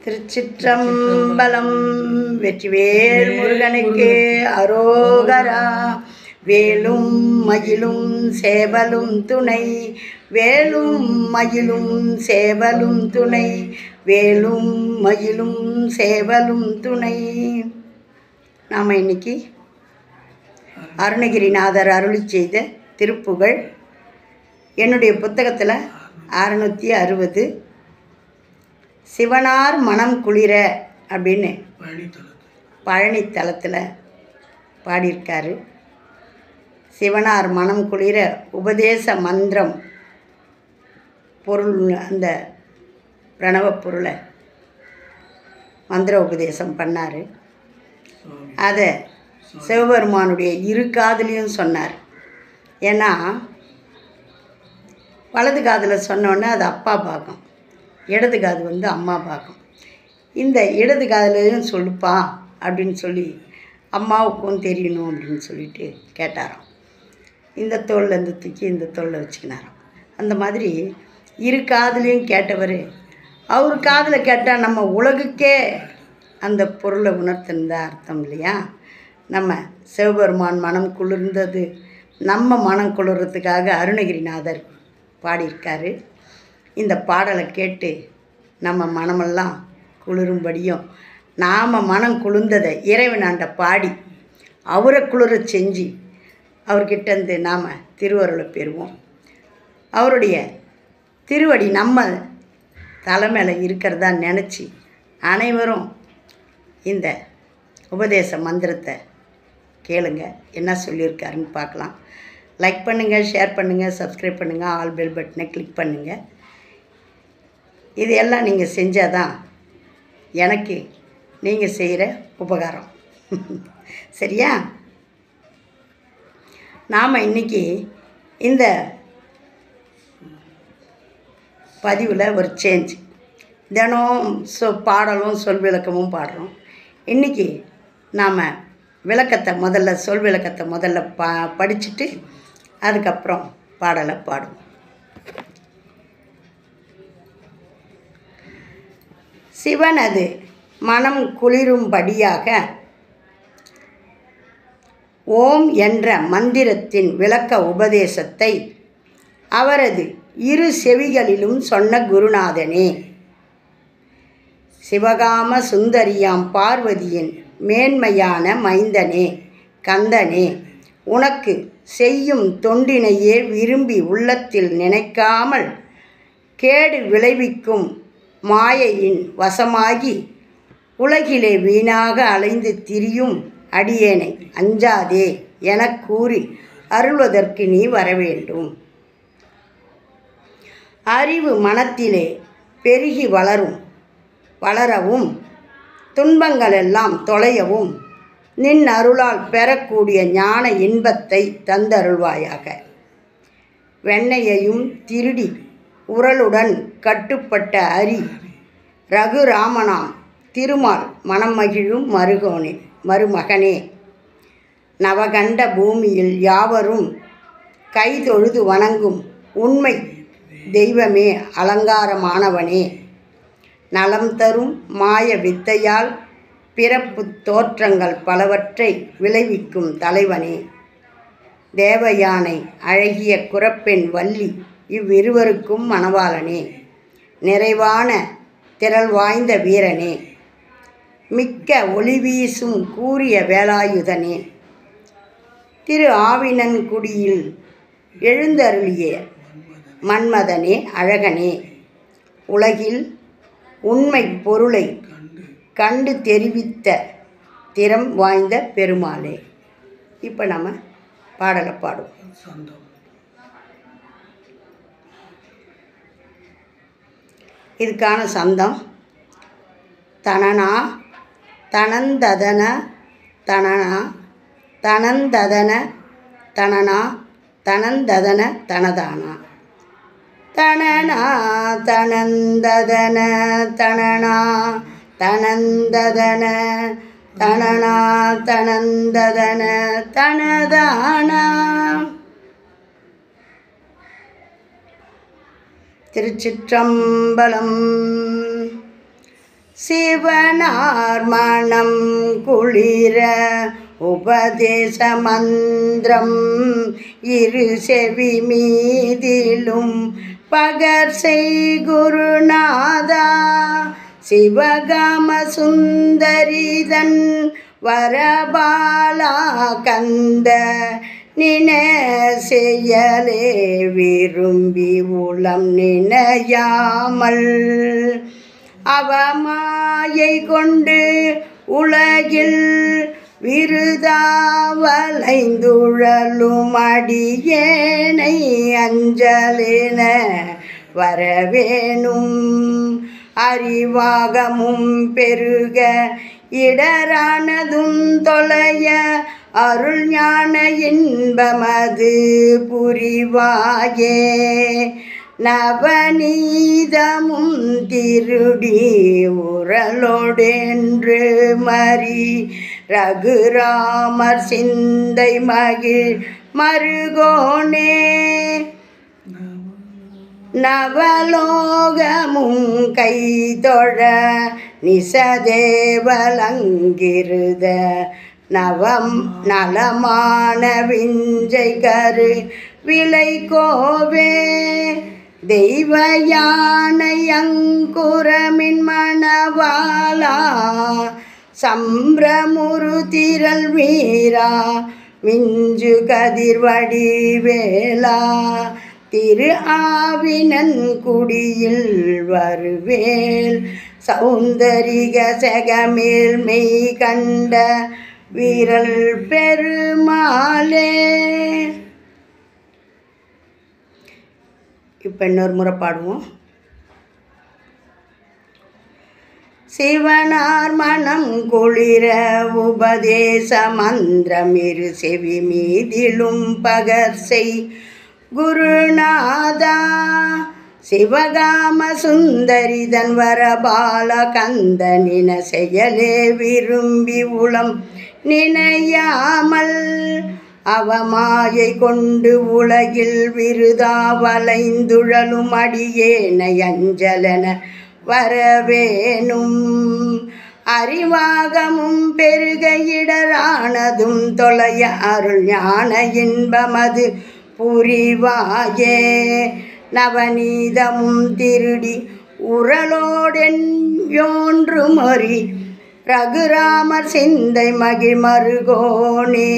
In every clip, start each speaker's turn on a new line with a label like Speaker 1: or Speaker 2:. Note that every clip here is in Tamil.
Speaker 1: திருச்சிற்றம்பலம் வெற்றிவேல் முருகனுக்கு அரோகரா வேலும் மயிலும் சேவலும் துணை வேலும் மயிலும் சேவலும் துணை வேலும் மயிலும் சேவலும் துணை நாம் இன்னைக்கு அருணகிரிநாதர் அருளி செய்த திருப்புகழ் என்னுடைய புத்தகத்தில் அறுநூற்றி அறுபது சிவனார் மனம் குளிர அப்படின்னு பழனி தலத்தில் பாடியிருக்காரு சிவனார் மனம் குளிர உபதேச மந்திரம் பொருள் அந்த பிரணவ பொருளை மந்திர உபதேசம் பண்ணார் அதை சிவபெருமானுடைய இரு காதுலேயும் சொன்னார் ஏன்னா வலது காதில் சொன்னோன்னே அது அப்பா பாகம் இடது காது வந்து அம்மா பாகம் இந்த இடது காதுலையும் சொல்லுப்பா அப்படின்னு சொல்லி அம்மாவுக்கும் தெரியணும் அப்படின்னு சொல்லிட்டு கேட்டாராம் இந்த தோளில் இருந்து தூக்கி இந்த தோளில் வச்சுக்கினாராம் அந்த மாதிரி இரு காதுலேயும் கேட்டவர் அவர் காதில் கேட்டால் நம்ம உலகுக்கே அந்த பொருளை உணர்த்தினதா அர்த்தம் இல்லையா நம்ம சிவபெருமான் மனம் குளிர்ந்தது நம்ம மனம் குளிர்றதுக்காக அருணகிரிநாதர் பாடியிருக்காரு இந்த பாடலை கேட்டு நம்ம மனமெல்லாம் குளிரும்படியும் நாம் மனம் குளிர்ந்ததை இறைவனாண்ட பாடி அவரை குளிர செஞ்சு அவர்கிட்டேருந்து நாம் திருவருளை பெறுவோம் அவருடைய திருவடி நம்ம தலைமையில் இருக்கிறதா நினச்சி அனைவரும் இந்த உபதேச மந்திரத்தை கேளுங்க என்ன சொல்லியிருக்காருன்னு பார்க்கலாம் லைக் பண்ணுங்கள் ஷேர் பண்ணுங்கள் சப்ஸ்கிரைப் பண்ணுங்கள் ஆல் பெல் பட்டனை கிளிக் பண்ணுங்கள் இது எல்லாம் நீங்கள் செஞ்சால் தான் எனக்கு நீங்கள் செய்கிற உபகாரம் சரியா நாம் இன்றைக்கி இந்த பதிவில் ஒரு சேஞ்ச் தினம் சொ பாடலும் சொல் விளக்கமும் பாடுறோம் இன்றைக்கி நாம் விளக்கத்தை முதல்ல சொல் விளக்கத்தை முதல்ல பா படிச்சுட்டு அதுக்கப்புறம் பாடலை பாடுவோம் சிவனது மனம் குளிரும்படியாக ஓம் என்ற மந்திரத்தின் விளக்க உபதேசத்தை அவரது இரு செவிகளிலும் சொன்ன குருநாதனே சிவகாம சுந்தரியாம் பார்வதியின் மேன்மையான மைந்தனே கந்தனே உனக்கு செய்யும் தொண்டினையே விரும்பி உள்ளத்தில் நினைக்காமல் கேடு விளைவிக்கும் மாயையின் வசமாகி உலகிலே வீணாக அலைந்து திரியும் அடியேனை அஞ்சாதே எனக் கூறி அருள்வதற்கு நீ வரவேண்டும் அறிவு மனத்திலே பெருகி வளரும் வளரவும் துன்பங்களெல்லாம் தொலையவும் நின் அருளால் பெறக்கூடிய ஞான இன்பத்தை தந்தருள்வாயாக வெண்ணையையும் திருடி உரலுடன் கட்டுப்பட்ட அரி ரகுராமனாம் திருமால் மனம் மகிழும் மருகோனே மருமகனே நவகண்ட பூமியில் யாவரும் கைதொழுது வணங்கும் உண்மை தெய்வமே அலங்காரமானவனே நலம் தரும் மாய வித்தையால் பிறப்பு தோற்றங்கள் பலவற்றை விளைவிக்கும் தலைவனே தேவயானை அழகிய குரப்பெண் வள்ளி இவ்விருவருக்கும் மணவாளனே நிறைவான திரள் வாய்ந்த வீரனே மிக்க ஒளி வீசும் கூறிய வேலாயுதனே திரு ஆவினன்குடியில் எழுந்தருளிய மன்மதனே அழகனே உலகில் உண்மை பொருளை கண்டு தெரிவித்த திறம் வாய்ந்த பெருமாளே இப்போ நம்ம பாடலை பாடுவோம் இதுக்கான சந்தம் தனனா தனந்ததன தனனா தனந்ததன தனனா தனந்ததன தனதானா தனனா தனந்ததன தனனா தனந்ததன தனனா தனந்ததன தனதானா திருச்சிற்றம்பலம் சிவனார் மனம் குளிர உபதேச மந்திரம் இரு செவி மீதிலும் பகர் செய் குருநாதா சிவகாம சுந்தரிதன் வரபாலா கந்த நின செயலே விரும்பி உளம் நினையாமல் அவமாயை கொண்டு உலகில் விருதாவலைந்துழலும் அடியேனை அஞ்சலென வரவேணும் அறிவாகமும் பெருக இடரானதும் தொலைய அருள் ஞான இன்பமது புரிவாயே நவநீதமும் திருடி உரலோடென்று மறி ரகுராமர் சிந்தை மகிழ் மருகோனே நவலோகமும் கைதொழ நிசதேவலங்கிருத நவம் நலமான விஞ்சை கரு விலை கோவே தெய்வ யானை அங்குரமின் மணவாளா சம்பிரமுரு திரள் வீரா மிஞ்சு கதிர்வடி வேளா திரு ஆவினன் குடியில் வருவேல் சௌந்தரிக செகமேல் மெய் கண்ட வீரல் பெருமாளே இப்போ இன்னொரு முறை பாடுவோம் சிவனார் மனம் குளிர உபதேச மந்திரம் இரு செவி மீதிலும் பகர் செய் குருநாதா சிவகாம சுந்தரிதன் வரபால கந்தனின செயலே விரும்பி உளம் நினையாமல் அவமாயை கொண்டு உலகில் விருதா வளைந்துழலும் அடியேனை அஞ்சலன வரவேணும் அறிவாகமும் பெருக இடரானதும் தொலைய அருள் ஞான இன்பமது புரிவாயே நவநீதமும் திருடி உரலோடென்றொன்று மறி ரகுராமர் சிந்தை மகிழ் மருகோனே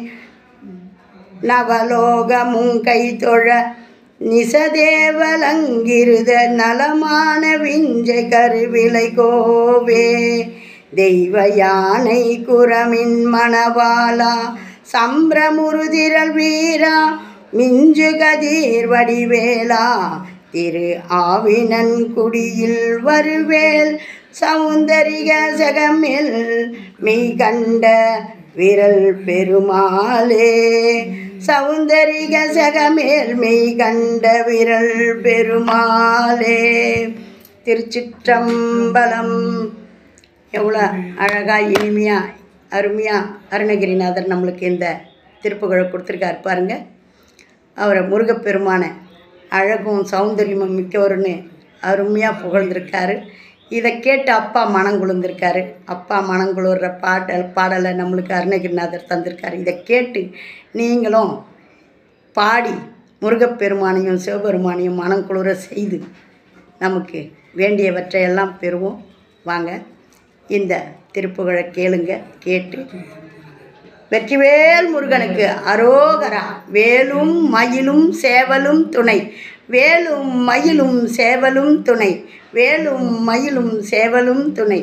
Speaker 1: நவலோகமும் கைதொழ நிசதேவலங்கிருத நலமான விஞ்சை கருவிலை கோவே தெய்வ யானை குரமின் மணவாளா சம்பிரமுருதிரல் வீரா மிஞ்சு கதிர் வடிவேலா திரு ஆவினன் குடியில் வருவேல் சௌந்தரிக சகமில் மெய் கண்ட விரல் பெருமாளே சௌந்தரிக சகமேல் மெய் கண்ட விரல் பெருமாளே திருச்சிற்றம்பலம் எவ்வளோ அழகாக இனிமையாக அருமையாக அருணகிரிநாதர் நம்மளுக்கு இந்த திருப்புகழை கொடுத்துருக்காரு பாருங்க அவரை முருகப்பெருமானை அழகும் சௌந்தரியமும் மிக்கவர்னு அருமையாக புகழ்ந்திருக்காரு இதை கேட்டு அப்பா மனங்குளிர்ந்திருக்காரு அப்பா மனங்குளிர்ற பாடல் பாடலை நம்மளுக்கு அருணகிரிநாதர் தந்திருக்காரு இதை கேட்டு நீங்களும் பாடி முருகப்பெருமானையும் சிவபெருமானையும் மனங்குளிர செய்து நமக்கு வேண்டியவற்றையெல்லாம் பெறுவோம் வாங்க இந்த திருப்புகழை கேளுங்க கேட்டு வெற்றிவேல் முருகனுக்கு அரோகரா வேலும் மயிலும் சேவலும் துணை வேலும் மயிலும் சேவலும் துணை வேலும் மயிலும் சேவலும் துணை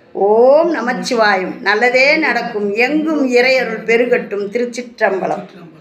Speaker 1: ஓம் நமச்சிவாயும் நல்லதே நடக்கும் எங்கும் இறையருள் பெருகட்டும் திருச்சிற்றம்பலம்